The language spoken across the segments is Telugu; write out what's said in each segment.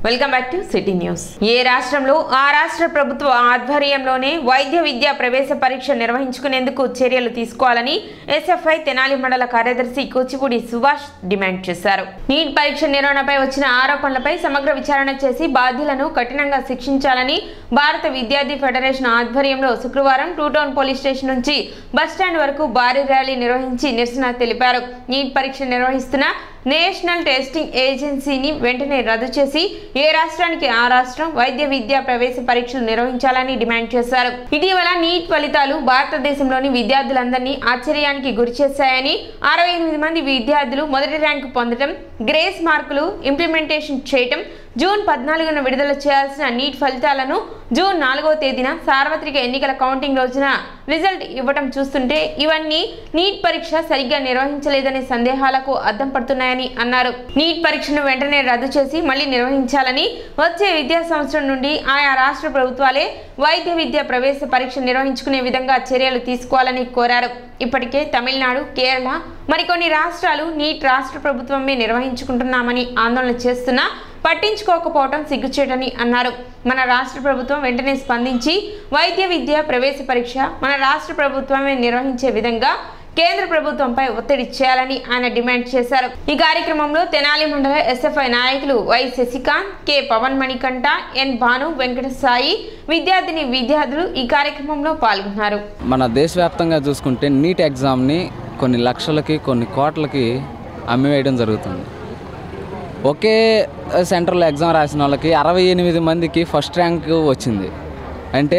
Welcome back to city news ఏ రాష్ట్రంలో ఆ రాష్ట్ర ప్రభుత్వ ఆధ్వర్యంలోనే వైద్య విద్యా ప్రవేశ పరీక్ష నిర్వహించుకునేందుకు చర్యలు తీసుకోవాలని ఎస్ఎఫ్ఐ తెనాలి మండల కార్యదర్శి కూచిపూడి సుభాష్ డిమాండ్ చేశారు నీట్ పరీక్ష నిర్వహణపై వచ్చిన ఆరోపణలపై సమగ్ర విచారణ చేసి బాధ్యులను కఠినంగా శిక్షించాలని భారత విద్యార్థి ఫెడరేషన్ ఆధ్వర్యంలో శుక్రవారం టూ టౌన్ పోలీస్ స్టేషన్ నుంచి బస్టాండ్ వరకు భారీ ర్యాలీ నిర్వహించి నిరసన తెలిపారు నీట్ పరీక్ష నిర్వహిస్తున్న నేషనల్ టెస్టింగ్ ఏజెన్సీని వెంటనే రద్దు చేసి ఏ రాష్ట్రానికి ఆ రాష్ట్రం వైద్య విద్యా ప్రవేశ పరీక్షలు నిర్వహించాలని డిమాండ్ చేశారు ఇటీవల నీట్ ఫలితాలు భారతదేశంలోని విద్యార్థులందరినీ ఆశ్చర్యానికి గురిచేశాయని అరవై ఎనిమిది మంది విద్యార్థులు మొదటి ర్యాంకు పొందడం గ్రేస్ మార్కులు ఇంప్లిమెంటేషన్ చేయటం జూన్ పద్నాలుగున విడుదల చేయాల్సిన నీట్ ఫలితాలను జూన్ నాలుగవ తేదీన సార్వత్రిక ఎన్నికల కౌంటింగ్ రోజున రిజల్ట్ ఇవ్వటం చూస్తుంటే ఇవన్నీ నీట్ పరీక్ష సరిగ్గా నిర్వహించలేదనే సందేహాలకు అద్దం పడుతున్నాయని అన్నారు నీట్ పరీక్షను వెంటనే రద్దు చేసి మళ్ళీ నిర్వహించాలని వచ్చే విద్యా సంవత్సరం నుండి ఆయా రాష్ట్ర ప్రభుత్వాలే వైద్య విద్య ప్రవేశ పరీక్ష నిర్వహించుకునే విధంగా చర్యలు తీసుకోవాలని కోరారు ఇప్పటికే తమిళనాడు కేరళ మరికొన్ని రాష్ట్రాలు నీట్ రాష్ట్ర ప్రభుత్వమే నిర్వహించుకుంటున్నామని ఆందోళన చేస్తున్నా పట్టించుకోకపోవడం సిగ్గుచేటని అన్నారు మన రాష్ట్ర ప్రభుత్వం వెంటనే స్పందించి వైద్య విద్య ప్రవేశ పరీక్ష మన రాష్ట్ర ప్రభుత్వమే నిర్వహించే విధంగా కేంద్ర ప్రభుత్వంపై ఒత్తిడి చేయాలని ఆయన డిమాండ్ చేశారు ఈ కార్యక్రమంలో తెనాలి మండల ఎస్ఎఫ్ఐ నాయకులు Y Sasikanth K Pavan Manikanta N Bhanu Venkata Sai విద్యార్థిని విద్యార్థులు ఈ కార్యక్రమంలో పాల్గొన్నారు మన దేశవ్యాప్తంగా చూసుకుంటే నీట్ ఎగ్జామ్ని కొన్ని లక్షలకి కొన్ని కోట్లకి అమ్మివేయడం జరుగుతుంది ఒకే సెంటర్లో ఎగ్జామ్ రాసిన వాళ్ళకి అరవై ఎనిమిది మందికి ఫస్ట్ ర్యాంక్ వచ్చింది అంటే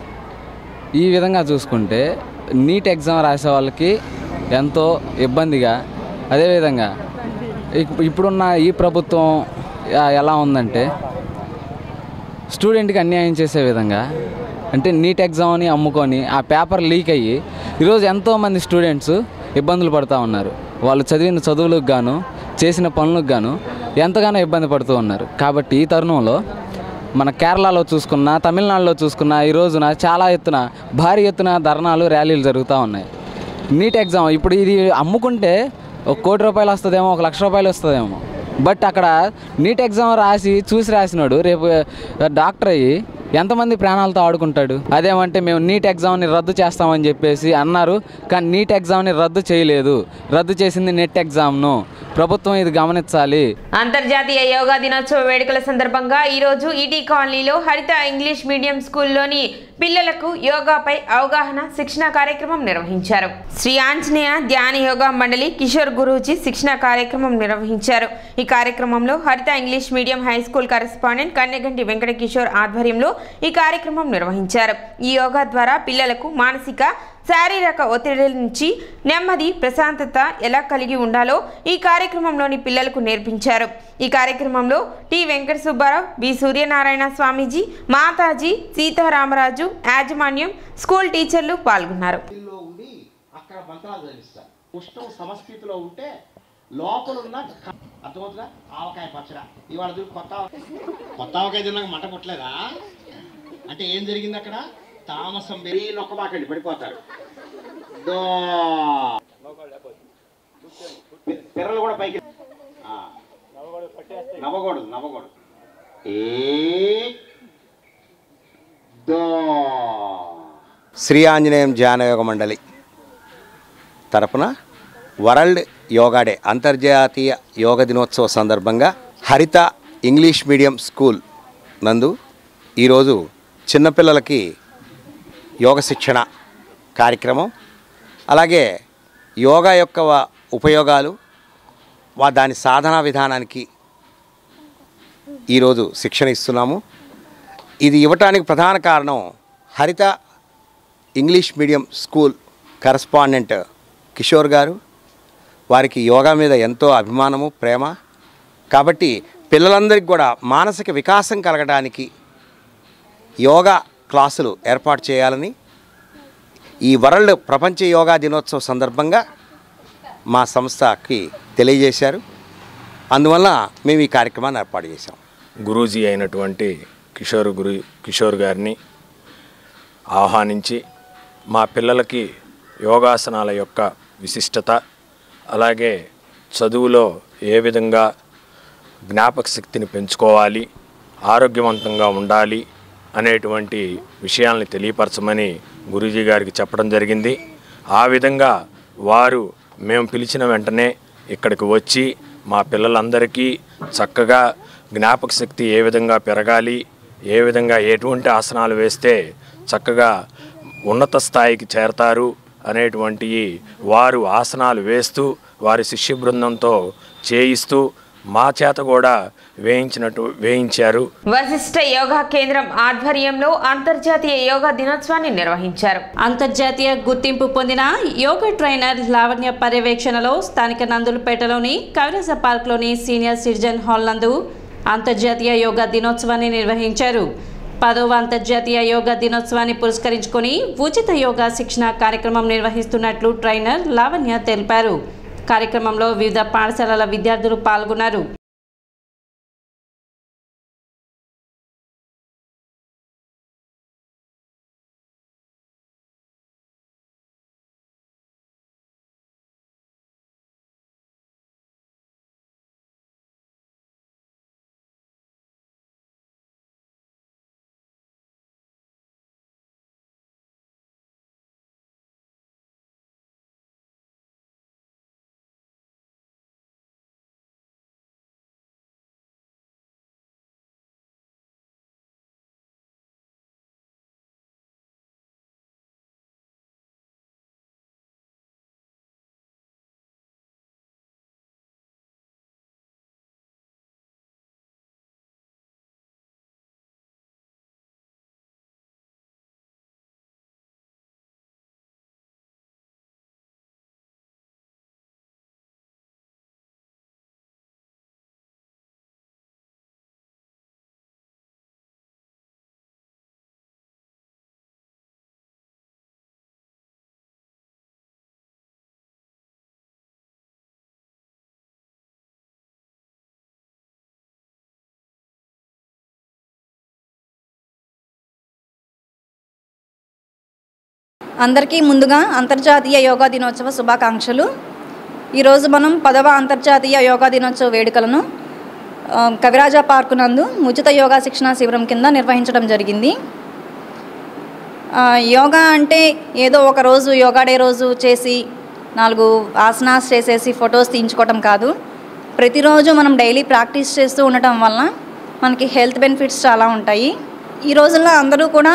ఈ విధంగా చూసుకుంటే నీట్ ఎగ్జామ్ రాసే వాళ్ళకి ఎంతో ఇబ్బందిగా అదేవిధంగా ఇప్- ఇప్పుడున్న ఈ ప్రభుత్వం ఎ- ఎలా ఉందంటే స్టూడెంట్కి అన్యాయం చేసే విధంగా అంటే నీట్ ఎగ్జామ్ని అమ్ముకొని ఆ పేపర్ లీక్ అయ్యి ఈరోజు ఎంతోమంది స్టూడెంట్స్ ఇబ్బందులు పడుతూ ఉన్నారు వాళ్ళు చదివిన చదువులకు గాను చేసిన పనులకు గాను ఎంతగానో ఇబ్బంది పడుతూ ఉన్నారు కాబట్టి ఈ తరుణంలో మన కేరళలో చూసుకున్నా తమిళనాడులో చూసుకున్నా ఈ రోజున చాలా ఎత్తున భారీ ఎత్తున ధర్నాలు ర్యాలీలు జరుగుతూ ఉన్నాయి నీట్ ఎగ్జామ్ ఇప్పుడు ఇది అమ్ముకుంటే ఒక కోటి రూపాయలు వస్తుందేమో ఒక లక్ష రూపాయలు వస్తుందేమో బట్ అక్కడ నీట్ ఎగ్జామ్ రాసి చూసి రాసినాడు రేపు డాక్టర్ అయ్యి ఎంతమంది ప్రాణాలతో ఆడుకుంటాడు అదేమంటే మేము నీట్ ఎగ్జామ్ని రద్దు చేస్తామని చెప్పేసి అన్నారు కానీ నీట్ ఎగ్జామ్ని రద్దు చేయలేదు రద్దు చేసింది నెట్ ఎగ్జామ్ను ప్రభుత్వం ఇది గమనించాలి అంతర్జాతీయ యోగా దినోత్సవ వేడుకల సందర్భంగా ఈరోజు ఈటీ కాలనీలో హరిత ఇంగ్లీష్ మీడియం స్కూల్లోని పిల్లలకు యోగాపై అవగాహన శిక్షణ కార్యక్రమం నిర్వహించారు శ్రీ ఆంజనేయ ధ్యాన యోగా మండలి కిషోర్ గురూజీ శిక్షణ కార్యక్రమం నిర్వహించారు ఈ కార్యక్రమంలో Haritha English medium high school correspondent Kanneganti Venkata Kishore ఆధ్వర్యంలో ఈ కార్యక్రమం నిర్వహించారు ఈ యోగా ద్వారా పిల్లలకు మానసిక శారీరక ఒత్తిడి నుంచి నెమ్మది ప్రశాంతత ఎలా కలిగి ఉండాలో ఈ కార్యక్రమంలోని పిల్లలకు నేర్పించారు ఈ కార్యక్రమంలో టి వెంకట సుబ్బారావు బి సూర్యనారాయణ స్వామీజీ మాతాజీ సీతారామరాజు యాజమాన్యం స్కూల్ టీచర్లు పాల్గొన్నారు లో ఉండి అక్కడ మంత్రాలు చదివిస్తారు ఉష్ణం సమస్థితిలో ఉంటే లోపల ఉన్న క- అర్థమవుతుందా ఆవకాయ పచ్చడ ఇవాళ చూడు కొత్త ఆవకాయ. కొత్త ఆవకాయ తిన్నాక మంట కొట్టలేదా అంటే ఏం జరిగింది అక్కడ తామసం పెరిగి నొక్కబాకండి పడిపోతారు దో పి- పిర్రలు కూడా పైకి ఆ. నవ్వకూడదు నవ్వకూడదు ఏ దో శ్రీ ఆంజనేయం ధ్యానయోగ మండలి తరపున వరల్డ్ యోగా డే అంతర్జాతీయ యోగ దినోత్సవ సందర్భంగా హరిత ఇంగ్లీష్ మీడియం స్కూల్ నందు ఈరోజు చిన్నపిల్లలకి యోగ శిక్షణ కార్యక్రమం అలాగే యోగా యొక్క వ- ఉపయోగాలు వా దాని సాధనా విధానానికి ఈరోజు శిక్షణ ఇస్తున్నాము ఇది ఇవ్వటానికి ప్రధాన కారణం Haritha English medium school correspondent Kishore గారు వారికి యోగా మీద ఎంతో అభిమానము ప్రేమ కాబట్టి పిల్లలందరికీ కూడా మానసిక వికాసం కలగడానికి యోగా క్లాసులు ఏర్పాటు చేయాలని ఈ వరల్డ్ ప్రపంచ యోగా దినోత్సవ సందర్భంగా మా సంస్థకి తెలియజేశారు అందువల్ల మేము ఈ కార్యక్రమాన్ని ఏర్పాటు చేశాం గురూజీ అయినటువంటి కిషోర్ గురు కిషోర్ గారిని ఆహ్వానించి మా పిల్లలకి యోగాసనాల యొక్క విశిష్టత అలాగే చదువులో ఏ విధంగా జ్ఞాపక శక్తిని పెంచుకోవాలి ఆరోగ్యవంతంగా ఉండాలి అనేటువంటి విషయాల్ని తెలియపరచమని గురూజీ గారికి చెప్పడం జరిగింది ఆ విధంగా వారు మేము పిలిచిన వెంటనే ఇక్కడికి వచ్చి మా పిల్లలందరికీ చక్కగా జ్ఞాపక శక్తి ఏ విధంగా పెరగాలి ఏ విధంగా ఎటువంటి ఆసనాలు వేస్తే చక్కగా ఉన్నత స్థాయికి చేరతారు అనేటువంటి వారు ఆసనాలు వేస్తూ వారి శిష్య బృందంతో చేయిస్తూ మా చేత కూడా వేయించినట్టు వేయించారు వశిష్ఠ యోగా కేంద్రం ఆధ్వర్యంలో అంతర్జాతీయ యోగా దినోత్సవాన్ని నిర్వహించారు అంతర్జాతీయ గుర్తింపు పొందిన యోగా ట్రైనర్ లావణ్య పర్యవేక్షణలో స్థానిక నందులపేటలోని కవిరాజ పార్క్లోని సీనియర్ సిటిజన్ హాల్ నందు అంతర్జాతీయ యోగా దినోత్సవాన్ని నిర్వహించారు పదవ అంతర్జాతీయ యోగా దినోత్సవాన్ని పురస్కరించుకొని ఉచిత యోగా శిక్షణ కార్యక్రమం నిర్వహిస్తున్నట్లు ట్రైనర్ లావణ్య తెలిపారు కార్యక్రమంలో వివిధ పాఠశాలల విద్యార్థులు పాల్గొన్నారు అందరికీ ముందుగా అంతర్జాతీయ యోగా దినోత్సవ శుభాకాంక్షలు ఈరోజు మనం పదవ అంతర్జాతీయ యోగా దినోత్సవ వేడుకలను ఆ, కవిరాజా పార్కు నందు ఉచిత యోగా శిక్షణ శిబిరం కింద నిర్వహించడం జరిగింది ఆ, యోగా అంటే ఏదో ఒక రోజు యోగా డే రోజు చేసి నాలుగు ఆసనాస్ చేసేసి ఫొటోస్ తీయించుకోవటం కాదు ప్రతిరోజు మనం డైలీ ప్రాక్టీస్ చేస్తూ ఉండటం వలన మనకి హెల్త్ బెనిఫిట్స్ చాలా ఉంటాయి ఈ రోజుల్లో అందరూ కూడా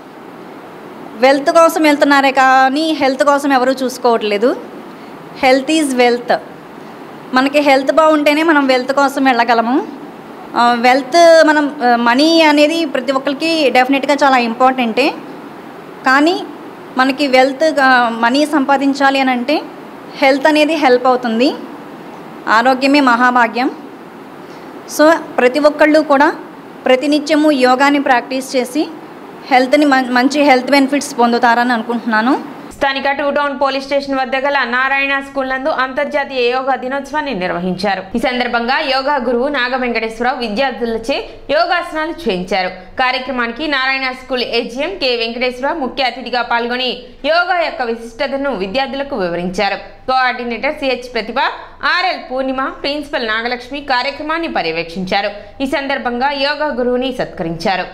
వెల్త్ కోసం వెళ్తున్నారే కానీ హెల్త్ కోసం ఎవరూ చూసుకోవట్లేదు హెల్త్ ఈజ్ వెల్త్ మనకి హెల్త్ బాగుంటేనే మనం వెల్త్ కోసం వెళ్ళగలము వెల్త్ మనం మనీ అనేది ప్రతి ఒక్కరికి డెఫినెట్గా చాలా ఇంపార్టెంటే కానీ మనకి వెల్త్ మనీ సంపాదించాలి అని అంటే హెల్త్ అనేది హెల్ప్ అవుతుంది ఆరోగ్యమే మహాభాగ్యం సో ప్రతి ఒక్కళ్ళు కూడా ప్రతినిత్యము యోగాని ప్రాక్టీస్ చేసి హెల్త్ని మం- మంచి హెల్త్ బెనిఫిట్స్ పొందుతారని అనుకుంటున్నాను స్థానిక టూ టౌన్ పోలీస్ స్టేషన్ వద్ద గల నారాయణ స్కూల్ నందు అంతర్జాతీయ యోగా దినోత్సవాన్ని నిర్వహించారు ఈ సందర్భంగా యోగా గురువు నాగ వెంకటేశ్వరరావు విద్యార్థులచే యోగాసనాలు చేయించారు కార్యక్రమానికి Narayana school AGM K Venkateswararao ముఖ్య అతిథిగా పాల్గొని యోగా యొక్క విశిష్టతను విద్యార్థులకు వివరించారు coordinator CH Pratibha RL Purnima principal Nagalakshmi కార్యక్రమాన్ని పర్యవేక్షించారు ఈ సందర్భంగా యోగా గురువుని సత్కరించారు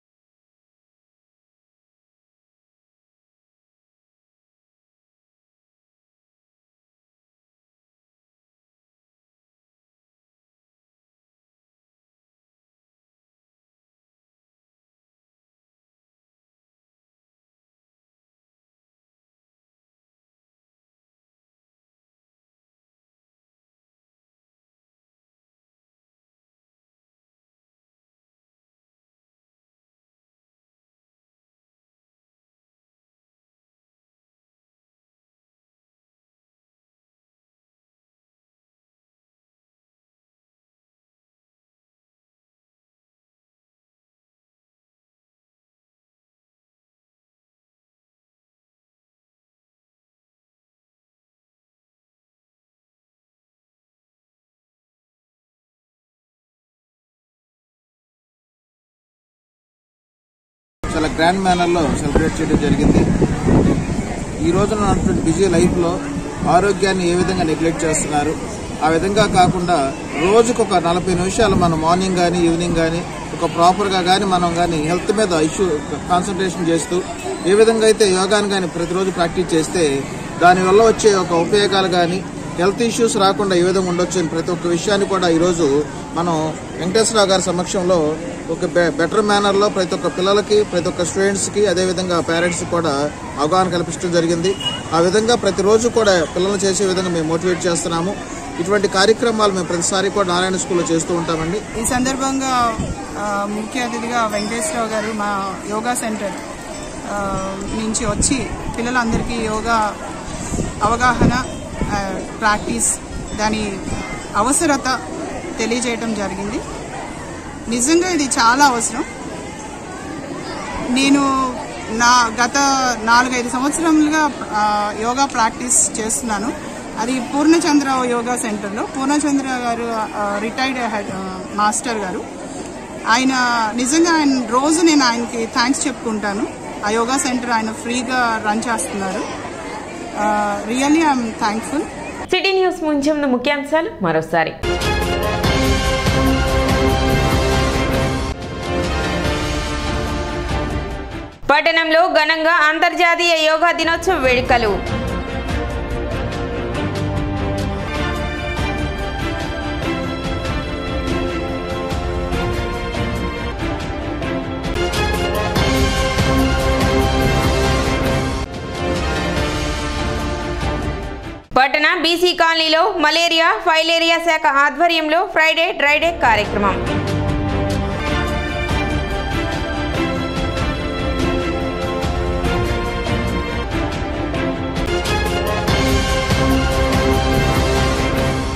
చాలా గ్రాండ్ మేనర్లో సెలబ్రేట్ చేయడం జరిగింది ఈ రోజున ఉన్నటువంటి బిజీ లైఫ్లో ఆరోగ్యాన్ని ఏ విధంగా నెగ్లెక్ట్ చేస్తున్నారు ఆ విధంగా కాకుండా రోజుకు ఒక నలభై నిమిషాలు మనం మార్నింగ్ కానీ ఈవినింగ్ కానీ ఒక ప్రాపర్గా కానీ మనం కానీ హెల్త్ మీద ఇష్యూ కాన్సన్ట్రేషన్ చేస్తూ ఏ విధంగా అయితే యోగాని కానీ ప్రతిరోజు ప్రాక్టీస్ చేస్తే దానివల్ల వచ్చే ఒక ఉపయోగాలు కానీ హెల్త్ ఇష్యూస్ రాకుండా ఏ విధంగా ఉండొచ్చు అని ప్రతి ఒక్క విషయాన్ని కూడా ఈరోజు మనం వెంకటేశ్వరరావు గారి సమక్షంలో ఒక బె- బెటర్ మేనర్లో ప్రతి ఒక్క పిల్లలకి ప్రతి ఒక్క స్టూడెంట్స్కి అదేవిధంగా పేరెంట్స్కి కూడా అవగాహన కల్పించడం జరిగింది ఆ విధంగా ప్రతిరోజు కూడా పిల్లలు చేసే విధంగా మేము మోటివేట్ చేస్తున్నాము ఇటువంటి కార్యక్రమాలు మేము ప్రతిసారి కూడా నారాయణ స్కూల్లో చేస్తూ ఉంటామండి ఈ సందర్భంగా ఆ, ముఖ్య అతిథిగా వెంకటేశ్వరరావు గారు మా యోగా సెంటర్ ఆ, నుంచి వచ్చి పిల్లలందరికీ యోగా అవగాహన ఆ, ప్రాక్టీస్ దాని అవసరత తెలియజేయటం జరిగింది నిజంగా ఇది చాలా అవసరం నేను నా గత నాలుగైదు సంవత్సరములుగా ఆ, యోగా ప్రాక్టీస్ చేస్తున్నాను అది పూర్ణచంద్ర యోగా సెంటర్లో పూర్ణచంద్ర గారు రిటైర్డ్ హెడ్ ఆ, మాస్టర్ గారు ఆయన నిజంగా ఆయన రోజు నేను ఆయనకి థ్యాంక్స్ చెప్పుకుంటాను ఆ యోగా సెంటర్ ఆయన ఫ్రీగా రన్ చేస్తున్నారు really I'm thankful city news ముంచెంన ముఖ్యాంశాలు మరోసారి పట్టణంలో ఘనంగా అంతర్జాతీయ యోగా దినోత్సవ వేడుకలు పట్టణ బీసీ కాలనీలో మలేరియా ఫైలేరియా శాఖ ఆధ్వర్యంలో ఫ్రైడే డ్రైడే కార్యక్రమం